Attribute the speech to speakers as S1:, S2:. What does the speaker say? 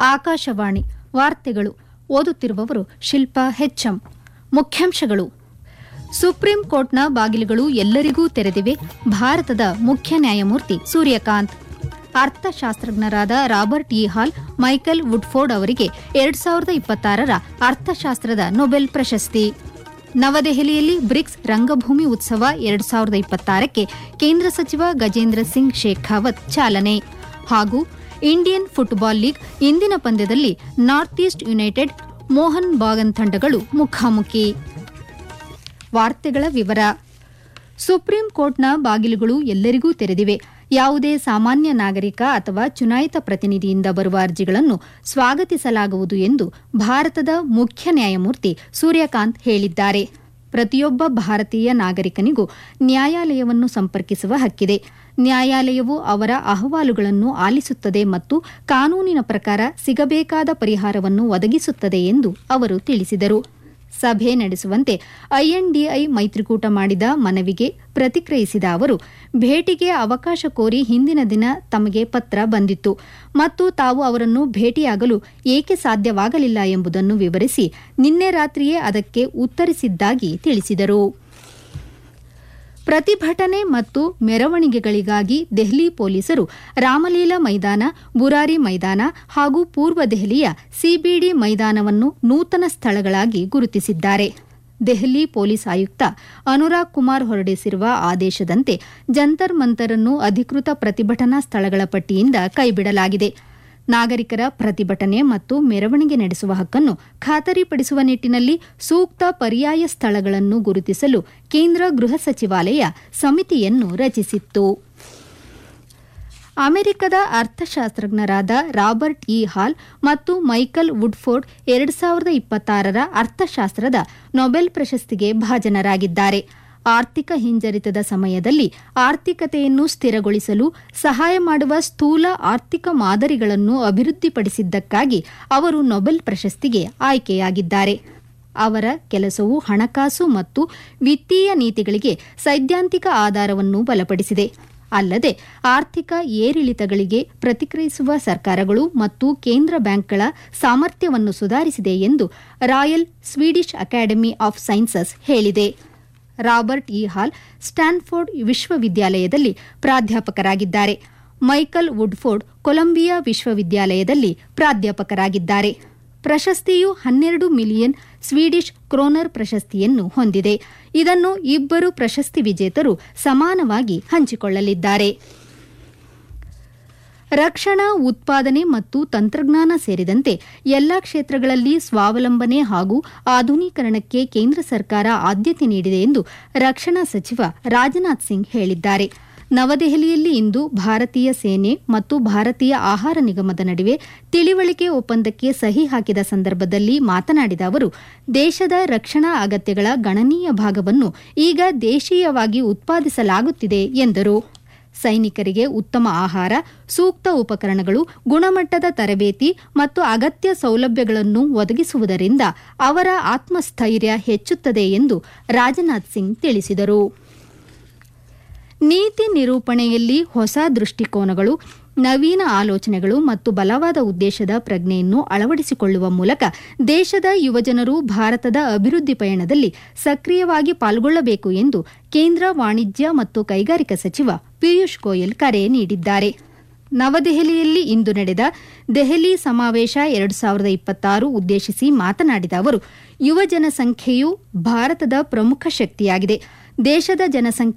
S1: ಆಕಾಶವಾಣಿ ವಾರ್ತೆಗಳು ಓದುತ್ತಿರುವವರು ಶಿಲ್ಪಾ ಹೆಚ್ಎಂ ಮುಖ್ಯಾಂಶಗಳು ಸುಪ್ರೀಂ ಕೋರ್ಟ್ನ ಬಾಗಿಲುಗಳು ಎಲ್ಲರಿಗೂ ತೆರೆದಿವೆ ಭಾರತದ ಮುಖ್ಯ ನ್ಯಾಯಮೂರ್ತಿ ಸೂರ್ಯಕಾಂತ್ ಅರ್ಥಶಾಸ್ತ್ರಜ್ಞರಾದ Robert E Hall Michael Woodford ಅವರಿಗೆ ಎರಡ್ ಸಾವಿರದ ಇಪ್ಪತ್ತಾರರ ಅರ್ಥಶಾಸ್ತ್ರದ ನೊಬೆಲ್ ಪ್ರಶಸ್ತಿ ನವದೆಹಲಿಯಲ್ಲಿ ಬ್ರಿಕ್ಸ್ ರಂಗಭೂಮಿ ಉತ್ಸವ ಎರಡ್ ಸಾವಿರದ ಇಪ್ಪತ್ತಾರಕ್ಕೆ ಕೇಂದ್ರ ಸಚಿವ ಗಜೇಂದ್ರ ಸಿಂಗ್ ಶೇಖಾವತ್ ಚಾಲನೆ ಹಾಗೂ ಇಂಡಿಯನ್ ಫುಟ್ಬಾಲ್ ಲೀಗ್ ಇಂದಿನ ಪಂದ್ಯದಲ್ಲಿ North East United Mohun Bagan ತಂಡಗಳು ಮುಖಾಮುಖಿ ವಾರ್ತೆಗಳ ವಿವರ ಸುಪ್ರೀಂ ಕೋರ್ಟ್ನ ಬಾಗಿಲುಗಳು ಎಲ್ಲರಿಗೂ ತೆರೆದಿವೆ ಯಾವುದೇ ಸಾಮಾನ್ಯ ನಾಗರಿಕ ಅಥವಾ ಚುನಾಯಿತ ಪ್ರತಿನಿಧಿಯಿಂದ ಬರುವ ಅರ್ಜಿಗಳನ್ನು ಸ್ವಾಗತಿಸಲಾಗುವುದು ಎಂದು ಭಾರತದ ಮುಖ್ಯ ನ್ಯಾಯಮೂರ್ತಿ ಸೂರ್ಯಕಾಂತ್ ಹೇಳಿದ್ದಾರೆ ಪ್ರತಿಯೊಬ್ಬ ಭಾರತೀಯ ನಾಗರಿಕನಿಗೂ ನ್ಯಾಯಾಲಯವನ್ನು ಸಂಪರ್ಕಿಸುವ ಹಕ್ಕಿದೆ ನ್ಯಾಯಾಲಯವು ಅವರ ಅಹವಾಲುಗಳನ್ನು ಆಲಿಸುತ್ತದೆ ಮತ್ತು ಕಾನೂನಿನ ಪ್ರಕಾರ ಸಿಗಬೇಕಾದ ಪರಿಹಾರವನ್ನು ಒದಗಿಸುತ್ತದೆ ಎಂದು ಅವರು ತಿಳಿಸಿದರು ಸಭೆ ನಡೆಸುವಂತೆ ಐಎನ್ಡಿಐ ಮೈತ್ರಿಕೂಟ ಮಾಡಿದ ಮನವಿಗೆ ಪ್ರತಿಕ್ರಿಯಿಸಿದ ಅವರು ಭೇಟಿಗೆ ಅವಕಾಶ ಕೋರಿ ಹಿಂದಿನ ದಿನ ತಮಗೆ ಪತ್ರ ಬಂದಿತ್ತು ಮತ್ತು ತಾವು ಅವರನ್ನು ಭೇಟಿಯಾಗಲು ಏಕೆ ಸಾಧ್ಯವಾಗಲಿಲ್ಲ ಎಂಬುದನ್ನು ವಿವರಿಸಿ ನಿನ್ನೆ ರಾತ್ರಿಯೇ ಅದಕ್ಕೆ ಉತ್ತರಿಸಿದ್ದಾಗಿ ತಿಳಿಸಿದರು ಪ್ರತಿಭಟನೆ ಮತ್ತು ಮೆರವಣಿಗೆಗಳಿಗಾಗಿ ದೆಹಲಿ ಪೊಲೀಸರು ರಾಮಲೀಲಾ ಮೈದಾನ ಬುರಾರಿ ಮೈದಾನ ಹಾಗೂ ಪೂರ್ವ ದೆಹಲಿಯ ಸಿಬಿಡಿ ಮೈದಾನವನ್ನು ನೂತನ ಸ್ಥಳಗಳಾಗಿ ಗುರುತಿಸಿದ್ದಾರೆ ದೆಹಲಿ ಪೊಲೀಸ್ ಆಯುಕ್ತ ಅನುರಾಗ್ ಕುಮಾರ್ ಹೊರಡಿಸಿರುವ ಆದೇಶದಂತೆ ಜಂತರ್ ಮಂತರ್ ಅನ್ನು ಅಧಿಕೃತ ಪ್ರತಿಭಟನಾ ಸ್ಥಳಗಳ ಪಟ್ಟಿಯಿಂದ ಕೈಬಿಡಲಾಗಿದೆ ನಾಗರಿಕರ ಪ್ರತಿಭಟನೆ ಮತ್ತು ಮೆರವಣಿಗೆ ನಡೆಸುವ ಹಕ್ಕನ್ನು ಖಾತರಿಪಡಿಸುವ ನಿಟ್ಟಿನಲ್ಲಿ ಸೂಕ್ತ ಪರ್ಯಾಯ ಸ್ಥಳಗಳನ್ನು ಗುರುತಿಸಲು ಕೇಂದ್ರ ಗೃಹ ಸಚಿವಾಲಯ ಸಮಿತಿಯನ್ನು ರಚಿಸಿತ್ತು ಅಮೆರಿಕದ ಅರ್ಥಶಾಸ್ತ್ರಜ್ಞರಾದ ರಾಬರ್ಟ್ ಇ ಹಾಲ್ ಮತ್ತು ಮೈಕಲ್ ವುಡ್ಫೋರ್ಡ್ ಎರಡ್ ಸಾವಿರದ ಇಪ್ಪತ್ತಾರರ ಅರ್ಥಶಾಸ್ತ್ರದ ನೊಬೆಲ್ ಪ್ರಶಸ್ತಿಗೆ ಭಾಜನರಾಗಿದ್ದಾರೆ ಆರ್ಥಿಕ ಹಿಂಜರಿತದ ಸಮಯದಲ್ಲಿ ಆರ್ಥಿಕತೆಯನ್ನು ಸ್ಥಿರಗೊಳಿಸಲು ಸಹಾಯ ಮಾಡುವ ಸ್ಥೂಲ ಆರ್ಥಿಕ ಮಾದರಿಗಳನ್ನು ಅಭಿವೃದ್ಧಿಪಡಿಸಿದ್ದಕ್ಕಾಗಿ ಅವರು ನೊಬೆಲ್ ಪ್ರಶಸ್ತಿಗೆ ಆಯ್ಕೆಯಾಗಿದ್ದಾರೆ ಅವರ ಕೆಲಸವು ಹಣಕಾಸು ಮತ್ತು ವಿತ್ತೀಯ ನೀತಿಗಳಿಗೆ ಸೈದ್ಧಾಂತಿಕ ಆಧಾರವನ್ನು ಬಲಪಡಿಸಿದೆ ಅಲ್ಲದೆ ಆರ್ಥಿಕ ಏರಿಳಿತಗಳಿಗೆ ಪ್ರತಿಕ್ರಿಯಿಸುವ ಸರ್ಕಾರಗಳು ಮತ್ತು ಕೇಂದ್ರ ಬ್ಯಾಂಕ್ಗಳ ಸಾಮರ್ಥ್ಯವನ್ನು ಸುಧಾರಿಸಿದೆ ಎಂದು Royal Swedish Academy of Sciences ಹೇಳಿದೆ ರಾಬರ್ಟ್ ಇ ಹಾಲ್ ಸ್ಟ್ಯಾನ್ಫೋರ್ಡ್ ವಿಶ್ವವಿದ್ಯಾಲಯದಲ್ಲಿ ಪ್ರಾಧ್ಯಾಪಕರಾಗಿದ್ದಾರೆ ಮೈಕಲ್ ವುಡ್ಫೋರ್ಡ್ ಕೊಲಂಬಿಯಾ ವಿಶ್ವವಿದ್ಯಾಲಯದಲ್ಲಿ ಪ್ರಾಧ್ಯಾಪಕರಾಗಿದ್ದಾರೆ ಪ್ರಶಸ್ತಿಯು ಹನ್ನೆರಡು ಮಿಲಿಯನ್ ಸ್ವೀಡಿಷ್ ಕ್ರೋನರ್ ಪ್ರಶಸ್ತಿಯನ್ನು ಹೊಂದಿದೆ ಇದನ್ನು ಇಬ್ಬರು ಪ್ರಶಸ್ತಿ ವಿಜೇತರು ಸಮಾನವಾಗಿ ಹಂಚಿಕೊಳ್ಳಲಿದ್ದಾರೆ ರಕ್ಷಣಾ ಉತ್ಪಾದನೆ ಮತ್ತು ತಂತ್ರಜ್ಞಾನ ಸೇರಿದಂತೆ ಎಲ್ಲಾ ಕ್ಷೇತ್ರಗಳಲ್ಲಿ ಸ್ವಾವಲಂಬನೆ ಹಾಗೂ ಆಧುನೀಕರಣಕ್ಕೆ ಕೇಂದ್ರ ಸರ್ಕಾರ ಆದ್ಯತೆ ನೀಡಿದೆ ಎಂದು ರಕ್ಷಣಾ ಸಚಿವ ರಾಜನಾಥ್ ಸಿಂಗ್ ಹೇಳಿದ್ದಾರೆ ನವದೆಹಲಿಯಲ್ಲಿ ಇಂದು ಭಾರತೀಯ ಸೇನೆ ಮತ್ತು ಭಾರತೀಯ ಆಹಾರ ನಿಗಮದ ನಡುವೆ ತಿಳಿವಳಿಕೆ ಒಪ್ಪಂದಕ್ಕೆ ಸಹಿ ಹಾಕಿದ ಸಂದರ್ಭದಲ್ಲಿ ಮಾತನಾಡಿದ ಅವರು ದೇಶದ ರಕ್ಷಣಾ ಅಗತ್ಯಗಳ ಗಣನೀಯ ಭಾಗವನ್ನು ಈಗ ದೇಶೀಯವಾಗಿ ಉತ್ಪಾದಿಸಲಾಗುತ್ತಿದೆ ಎಂದರು ಸೈನಿಕರಿಗೆ ಉತ್ತಮ ಆಹಾರ ಸೂಕ್ತ ಉಪಕರಣಗಳು ಗುಣಮಟ್ಟದ ತರಬೇತಿ ಮತ್ತು ಅಗತ್ಯ ಸೌಲಭ್ಯಗಳನ್ನು ಒದಗಿಸುವುದರಿಂದ ಅವರ ಆತ್ಮಸ್ಥೈರ್ಯ ಹೆಚ್ಚುತ್ತದೆ ಎಂದು ರಾಜನಾಥ್ ಸಿಂಗ್ ತಿಳಿಸಿದರು ನೀತಿ ನಿರೂಪಣೆಯಲ್ಲಿ ಹೊಸ ದೃಷ್ಟಿಕೋನಗಳು ನವೀನ ಆಲೋಚನೆಗಳು ಮತ್ತು ಬಲವಾದ ಉದ್ದೇಶದ ಪ್ರಜ್ಞೆಯನ್ನು ಅಳವಡಿಸಿಕೊಳ್ಳುವ ಮೂಲಕ ದೇಶದ ಯುವಜನರು ಭಾರತದ ಅಭಿವೃದ್ಧಿ ಪಯಣದಲ್ಲಿ ಸಕ್ರಿಯವಾಗಿ ಪಾಲ್ಗೊಳ್ಳಬೇಕು ಎಂದು ಕೇಂದ್ರ ವಾಣಿಜ್ಯ ಮತ್ತು ಕೈಗಾರಿಕಾ ಸಚಿವ ಪಿಯೂಷ್ ಗೋಯಲ್ ಕರೆ ನೀಡಿದ್ದಾರೆ ನವದೆಹಲಿಯಲ್ಲಿ ಇಂದು ನಡೆದ ದೆಹಲಿ ಸಮಾವೇಶ ಎರಡು ಸಾವಿರದ ಇಪ್ಪತ್ತಾರು ಉದ್ದೇಶಿಸಿ ಮಾತನಾಡಿದ ಅವರು ಯುವ ಜನಸಂಖ್ಯೆಯು ಭಾರತದ ಪ್ರಮುಖ ಶಕ್ತಿಯಾಗಿದೆ ದೇಶದ ಜನಸಂಖ್ಯೆ